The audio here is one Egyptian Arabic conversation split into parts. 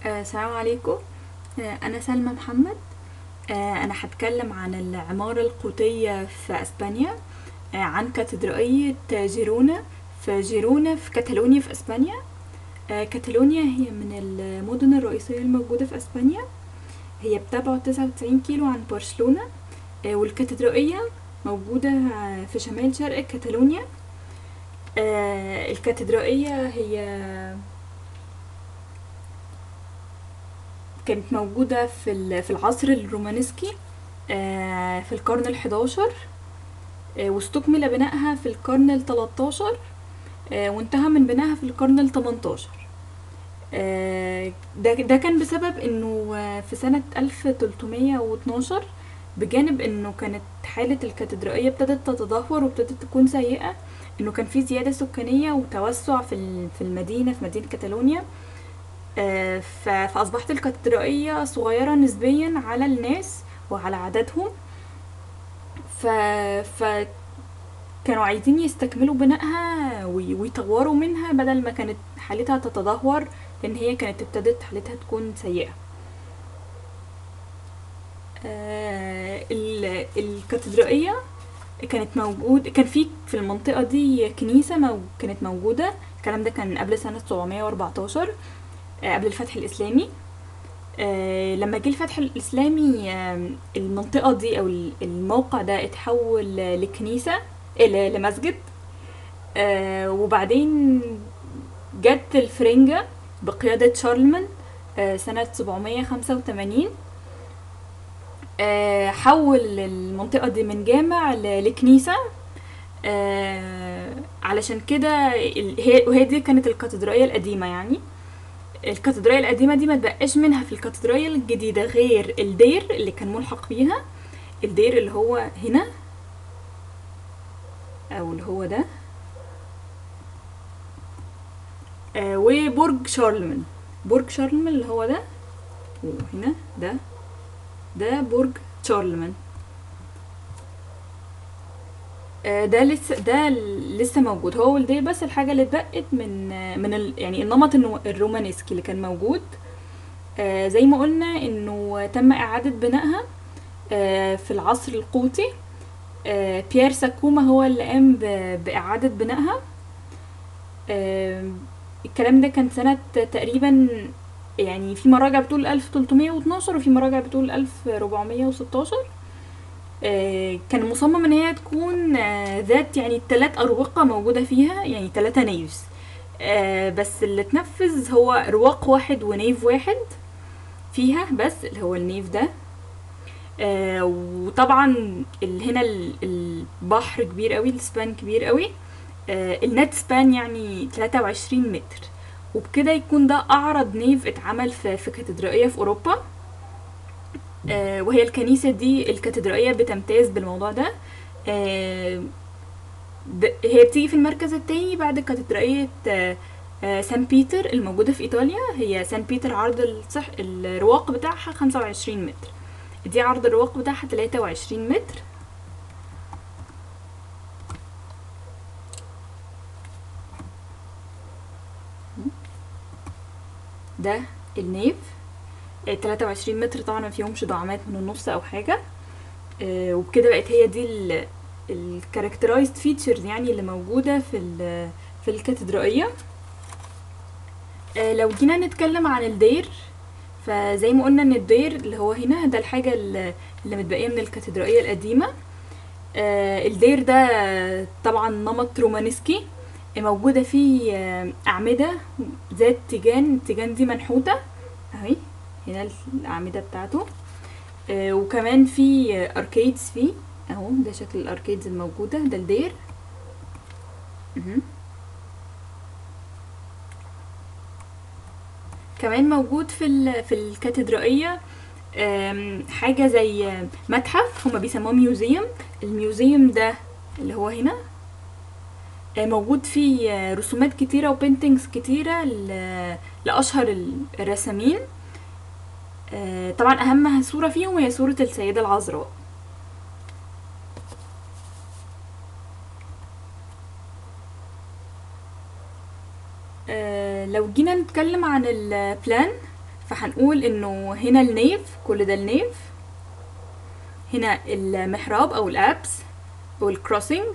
آه، السلام عليكم آه، أنا سلمى محمد آه، أنا هتكلم عن العمارة القوطية في أسبانيا آه، عن كاتدرائية جيرونا في جيرونا في كاتالونيا في أسبانيا آه، كاتالونيا هي من المدن الرئيسية الموجودة في أسبانيا هي بتبعد 99 كيلو عن برشلونة آه، والكاتدرائية موجودة آه، في شمال شرق كاتالونيا آه، الكاتدرائية هي كانت موجودة في ال- في العصر الرومانسكي آه، في القرن الحداشر آه، واستكمل بنائها في القرن التلاتاشر آه، وانتهى من بنائها في القرن التمنتاشر آه، ده ده كان بسبب انه آه، في سنة 1312 بجانب انه كانت حالة الكاتدرائية ابتدت تتدهور وابتدت تكون سيئة انه كان في زيادة سكانية وتوسع في ال- في المدينة في مدينة كاتالونيا آه، ف- فأصبحت الكاتدرائية صغيرة نسبيا على الناس وعلى عددهم ف... ف كانوا عايزين يستكملوا بنائها وي- ويطوروا منها بدل ما كانت حالتها تتدهور لأن هي كانت ابتدت حالتها تكون سيئة آه، ال- الكاتدرائية كانت موجود كان في في المنطقة دي كنيسة مو... كانت موجودة الكلام ده كان قبل سنة 714 آه، قبل الفتح الإسلامي آه، لما جه الفتح الإسلامي آه، المنطقة دي أو ال- الموقع ده اتحول آه، لكنيسة آه، ل- لمسجد آه، وبعدين جت الفرنجة بقيادة شارلمان آه، سنة 785 آه، حول المنطقة دي من جامع ل- لكنيسة آه، علشان كده ال- هي وهي دي كانت الكاتدرائية القديمة يعني الكاتدرائية القديمة دي ما تبقاش منها في الكاتدرائية الجديدة غير الدير اللي كان ملحق بيها الدير اللي هو هنا أو اللي هو ده آه وبرج شارلمان برج شارلمان اللي هو ده وهنا ده ده برج شارلمان آه، ده لسه ده لسه موجود هو والدير بس الحاجة اللي اتبقت من آه، من ال يعني النمط النو- الرومانسكي اللي كان موجود آه، زي ما قلنا انه تم اعادة بنائها آه، في العصر القوطي آه، بيير ساكوما هو اللي قام ب- بإعادة بنائها آه، الكلام ده كان سنة تقريبا يعني في مراجع بتقول 1312 وفي مراجع بتقول 1416 آه، كان مصمم ان هي تكون آه، ذات يعني ثلاث اروقه موجوده فيها يعني ثلاثه نيفز آه، بس اللي اتنفذ هو رواق واحد ونيف واحد فيها بس اللي هو النيف ده آه، وطبعا ال- هنا ال- البحر كبير قوي السبان كبير قوي آه، النت سبان يعني 23 متر وبكده يكون ده اعرض نيف اتعمل في في كاتدرائيه في اوروبا آه، وهي الكنيسة دي الكاتدرائية بتمتاز بالموضوع ده آه، ب- هي بتيجي في المركز التاني بعد كاتدرائية آه، آه، سان بيتر الموجودة في إيطاليا هي سان بيتر عرض الصح الرواق بتاعها 25 متر دي عرض الرواق بتاعها 23 متر ده النيف آه، 23 متر طبعا ما فيهمش دعامات من النص او حاجه آه، وبكده بقت هي دي الكاركترايزد فيتشرز يعني اللي موجوده في ال- في الكاتدرائيه آه، لو جينا نتكلم عن الدير فزي ما قلنا ان الدير اللي هو هنا ده الحاجه اللي اللي متبقيه من الكاتدرائيه القديمه آه، الدير ده طبعا نمط رومانسكي موجوده فيه آه، اعمده ذات تيجان التيجان دي منحوته اهي هنا الأعمدة بتاعته آه وكمان في اركيدز فيه اهو ده شكل الاركيدز الموجودة ده الدير مهم. كمان موجود في ال- في الكاتدرائية آم، حاجة زي متحف هما بيسموه ميوزيوم الميوزيوم ده اللي هو هنا آه، موجود فيه آه، رسومات كتيرة وبينتينجز كتيرة ل- لأشهر ال- الرسامين آه، طبعا أهمها صورة فيهم هي صورة السيدة العذراء آه، لو جينا نتكلم عن البلان فهنقول انه هنا النيف كل ده النيف هنا المحراب او الابس او الكروسنج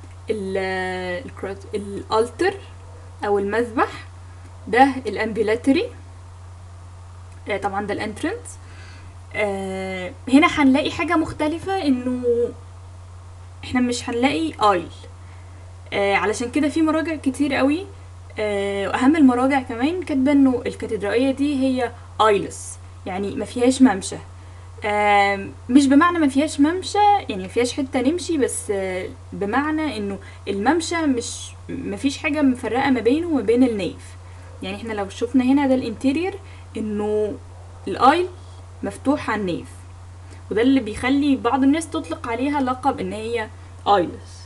الالتر او المذبح ده الامبيلاتري آه طبعا ده الانترنس آه هنا هنلاقي حاجة مختلفة انه احنا مش هنلاقي ايل آه علشان كده في مراجع كتير قوي آه واهم المراجع كمان كاتبه انه الكاتدرائيه دي هي ايلس يعني ما فيهاش ممشى آه مش بمعنى ما فيهاش ممشى يعني ما فيهاش حته نمشي بس آه بمعنى انه الممشى مش ما فيش حاجه مفرقه ما بينه وما بين النيف يعني احنا لو شفنا هنا ده الانتيرير انه الايل مفتوح على النيف وده اللي بيخلي بعض الناس تطلق عليها لقب ان هي ايلس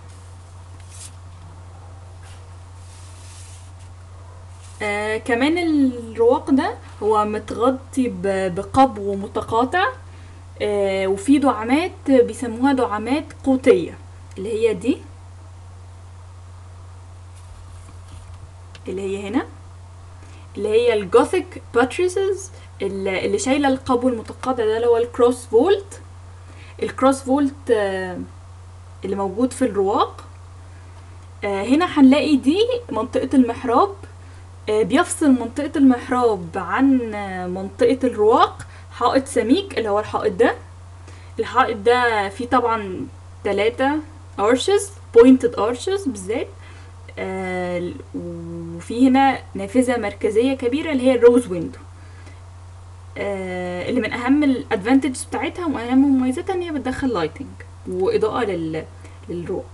آه كمان الرواق ده هو متغطي ب- بقبو متقاطع آه وفي دعامات بيسموها دعامات قوطية اللي هي دي اللي هي هنا اللي هي الجوثيك باتريسز اللي اللي شايلة القبو المتقاطع ده اللي هو الكروس فولت الكروس فولت آه اللي موجود في الرواق آه هنا هنلاقي دي منطقة المحراب آه، بيفصل منطقة المحراب عن آه، منطقة الرواق حائط سميك اللي هو الحائط ده الحائط ده فيه طبعا تلاتة arches pointed arches بالذات آه، وفي هنا نافذة مركزية كبيرة اللي هي الروز ويندو اللي من أهم الادفانتجز بتاعتها وأهم مميزاتها إن هي بتدخل لايتنج وإضاءة لل للرواق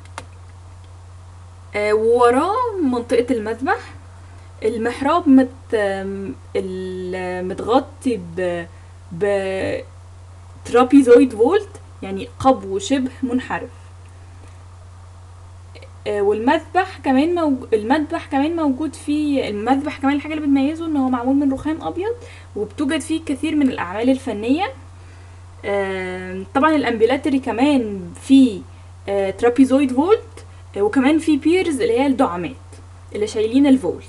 آه، ووراه منطقة المذبح المحراب مت ال- متغطي ب ب ترابيزويد فولت يعني قبو شبه منحرف آه، والمذبح كمان موج... المذبح كمان موجود فيه المذبح كمان الحاجه اللي بتميزه ان هو معمول من رخام ابيض وبتوجد فيه كثير من الاعمال الفنيه آه، طبعا الامبيلاتري كمان فيه آه، ترابيزويد فولت آه، وكمان في بيرز اللي هي الدعامات اللي شايلين الفولت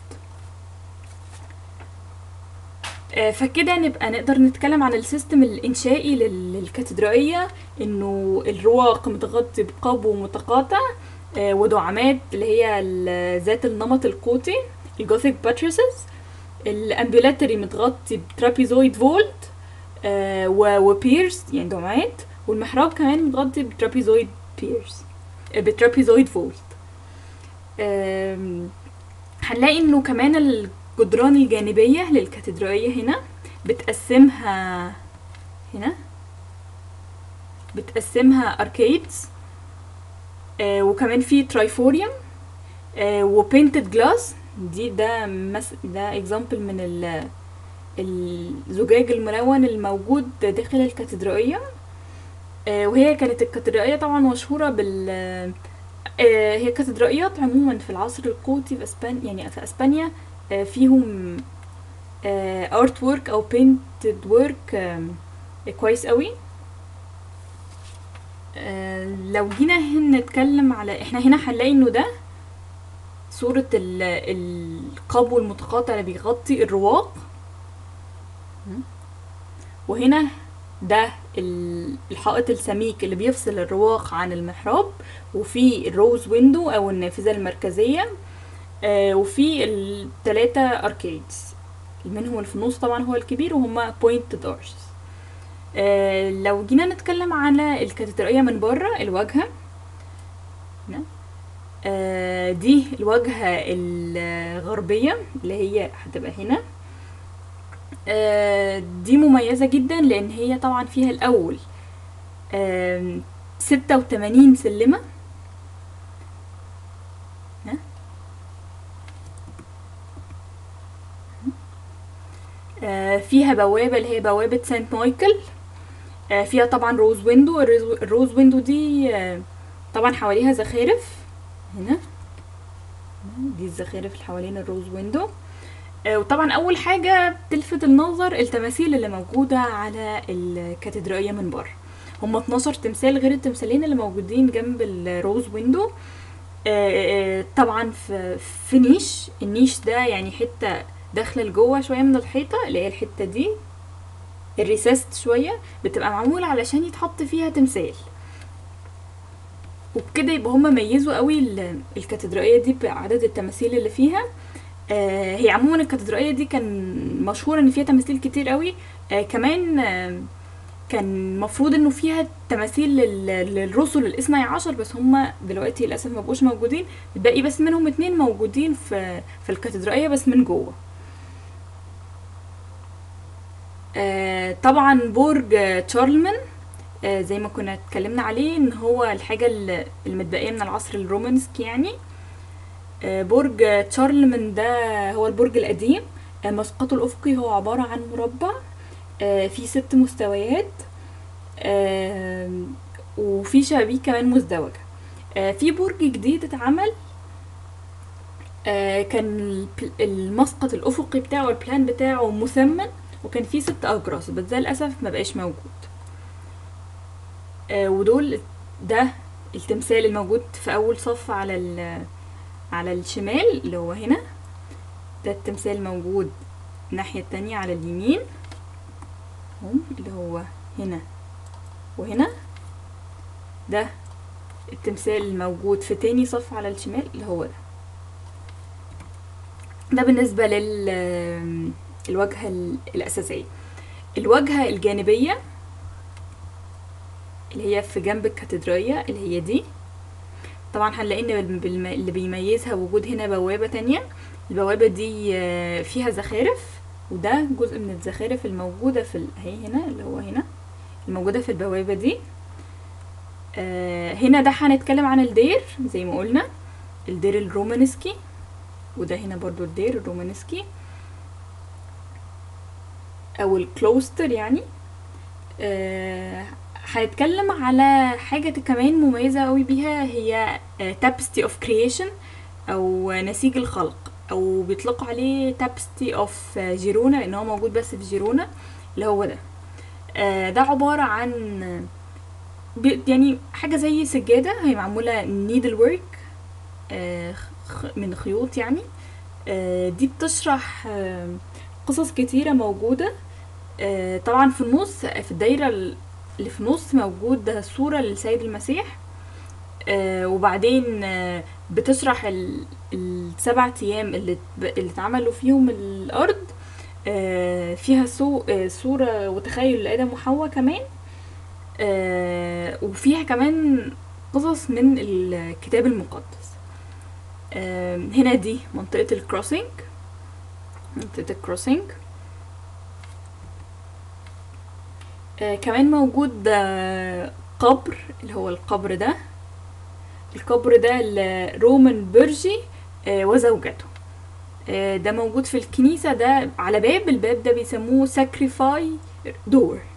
آه، فكده نبقى نقدر نتكلم عن السيستم الإنشائي لل- للكاتدرائية إنه الرواق متغطي بقبو متقاطع آه، ودعامات اللي هي ال- ذات النمط القوطي الجوثيك باتريسز الامبيلاتري متغطي بترابيزويد فولت آه، و- وبيرس يعني دعامات والمحراب كمان متغطي بترابيزويد بيرس آه، بترابيزويد فولت آم، هنلاقي انه كمان الجدران الجانبية للكاتدرائية هنا بتقسمها هنا بتقسمها اركيدز آه وكمان في ترايفوريوم آه وبينتد جلاس دي ده مس ده اكزامبل من ال الزجاج الملون الموجود داخل الكاتدرائية آه وهي كانت الكاتدرائية طبعا مشهورة بال آه، هي كاتدرائيات عموما في العصر القوطي في اسبانيا يعني في اسبانيا آه، فيهم ارت وورك او بينتد وورك كويس قوي آه، لو جينا هنا نتكلم على احنا هنا هنلاقي انه ده صورة ال- القبو المتقاطع اللي بيغطي الرواق وهنا ده ال- الحائط السميك اللي بيفصل الرواق عن المحراب وفي الروز ويندو او النافذة المركزية آه وفي التلاتة اركيدز منهم اللي في النص طبعا هو الكبير وهما بوينتد ارشز آه لو جينا نتكلم على الكاتدرائية من بره الواجهة هنا. آه دي الواجهة الغربية اللي هي هتبقى هنا آه دي مميزة جدا لأن هي طبعا فيها الأول ستة وتمانين سلمة ها؟ آه، فيها بوابة اللي هي بوابة سانت مايكل آه، فيها طبعا روز ويندو الروز- الروز ويندو دي آه، طبعا حواليها زخارف هنا دي الزخارف اللي حوالين الروز ويندو آه، وطبعا اول حاجة بتلفت النظر التماثيل اللي موجودة على الكاتدرائية من بره هم 12 تمثال غير التمثالين اللي موجودين جنب الروز ويندو آه، آه، طبعا في في نيش النيش ده يعني حتة داخله لجوه شويه من الحيطه اللي هي الحته دي الريسست شويه بتبقى معموله علشان يتحط فيها تمثال وبكده يبقى هما ميزوا قوي ال- الكاتدرائيه دي بعدد التماثيل اللي فيها آه هي عموما الكاتدرائيه دي كان مشهور ان فيها تماثيل كتير قوي آه كمان آه كان مفروض انه فيها تماثيل لل- للرسل الاثني عشر بس هما دلوقتي للاسف ما بقوش موجودين باقي بس منهم اتنين موجودين في في الكاتدرائيه بس من جوه آه طبعا برج آه، تشارلمان آه زي ما كنا اتكلمنا عليه ان هو الحاجه ال- المتبقيه من العصر الرومانسكي يعني آه برج آه، تشارلمان ده هو البرج القديم آه مسقطه الافقي هو عباره عن مربع آه فيه ست مستويات آه وفي شبابيك كمان مزدوجه آه في برج جديد اتعمل آه كان البل- المسقط الافقي بتاعه البلان بتاعه مثمن وكان فيه ست اجراس بس ده للاسف ما بقاش موجود آه ودول ده التمثال الموجود في اول صف على ال- على الشمال اللي هو هنا ده التمثال موجود الناحية التانية على اليمين هم اللي هو هنا وهنا ده التمثال الموجود في تاني صف على الشمال اللي هو ده ده بالنسبة لل الواجهة ال- الأساسية الواجهة الجانبية اللي هي في جنب الكاتدرائية اللي هي دي طبعا هنلاقي ان بالم- اللي بيميزها وجود هنا بوابة تانية البوابة دي آه، فيها زخارف وده جزء من الزخارف الموجودة في ال- اهي هنا اللي هو هنا الموجودة في البوابة دي آه، هنا ده هنتكلم عن الدير زي ما قلنا الدير الرومانسكي وده هنا برضو الدير الرومانسكي او الكلوستر يعني آه، هنتكلم على حاجة كمان مميزة قوي بيها هي تابستي اوف كرييشن او نسيج الخلق او بيطلقوا عليه تابستي اوف جيرونا لان هو موجود بس في جيرونا اللي هو ده آه، ده عبارة عن بي- يعني حاجة زي سجادة هي معمولة نيدل ورك من خيوط يعني آه، دي بتشرح آه، قصص كتيرة موجودة آه، طبعا في النص في الدايرة اللي في النص موجود ده صورة للسيد المسيح آه، وبعدين آه، بتشرح ال- السبع أيام اللي ات- اللي اتعملوا فيهم الأرض آه، فيها سو- آه، صورة وتخيل لآدم وحواء كمان آه، وفيها كمان قصص من الكتاب المقدس آه، هنا دي منطقة الكروسنج منطقة الكروسنج آه، كمان موجود آه، قبر اللي هو القبر ده القبر ده لرومان بيرجي آه، وزوجته آه، ده موجود في الكنيسة ده على باب الباب ده بيسموه ساكريفاي دور